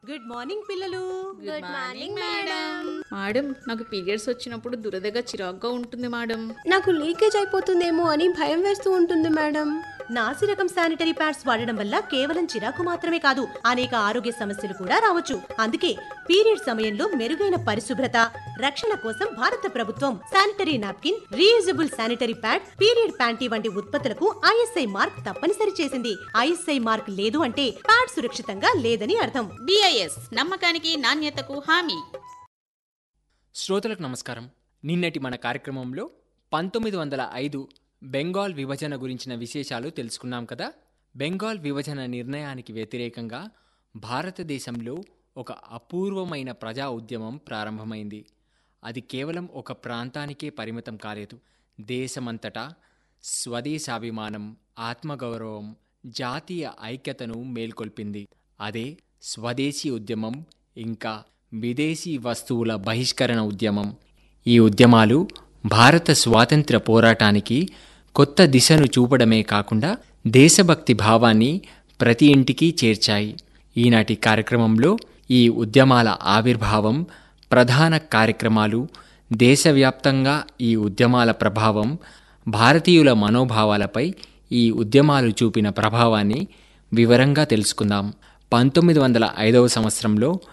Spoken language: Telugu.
గుడ్ మార్నింగ్ పిల్లలు గుడ్ మార్నింగ్ మేడం మేడం నాకు పీరియడ్స్ వచ్చినప్పుడు దురదగా చిరాగ్గా ఉంటుంది మేడం నాకు లీకేజ్ అయిపోతుందేమో అని భయం వేస్తూ ఉంటుంది మేడం నాసి రకం శానిటరీ ప్యాడ్స్ వాడడం వల్ల కేవలం చిరాకు మాత్రమే కాదు అనేక ఆరోగ్య సమస్యలు కూడా రావచ్చు అందుకే పీరియడ్ సమయంలో మెరుగైన పరిశుభ్రత రక్షణ కోసం భారత ప్రభుత్వం sanitary napkin reusable sanitary pad period panty వంటి ఉత్పత్తులకు ఐఎస్ఐ మార్క్ తప్పనిసరి చేసింది ఐఎస్ఐ మార్క్ లేదు అంటే ప్యాడ్ సురక్షితంగా లేదని అర్థం బిఐఎస్ నమ్మకానికి నాణ్యతకు హామీ శ్రోతలకు నమస్కారం నిన్నటి మన కార్యక్రమంలో పంతొమ్మిది వందల ఐదు బెంగాల్ విభజన గురించిన విశేషాలు తెలుసుకున్నాం కదా బెంగాల్ విభజన నిర్ణయానికి వ్యతిరేకంగా భారతదేశంలో ఒక అపూర్వమైన ప్రజా ఉద్యమం ప్రారంభమైంది అది కేవలం ఒక ప్రాంతానికే పరిమితం కాలేదు దేశమంతటా స్వదేశాభిమానం ఆత్మగౌరవం జాతీయ ఐక్యతను మేల్కొల్పింది అదే స్వదేశీ ఉద్యమం ఇంకా విదేశీ వస్తువుల బహిష్కరణ ఉద్యమం ఈ ఉద్యమాలు భారత స్వాతంత్ర్య పోరాటానికి కొత్త దిశను చూపడమే కాకుండా దేశభక్తి భావాన్ని ప్రతి ఇంటికి చేర్చాయి ఈనాటి కార్యక్రమంలో ఈ ఉద్యమాల ఆవిర్భావం ప్రధాన కార్యక్రమాలు దేశవ్యాప్తంగా ఈ ఉద్యమాల ప్రభావం భారతీయుల మనోభావాలపై ఈ ఉద్యమాలు చూపిన ప్రభావాన్ని వివరంగా తెలుసుకుందాం పంతొమ్మిది వందల ఐదవ సంవత్సరంలో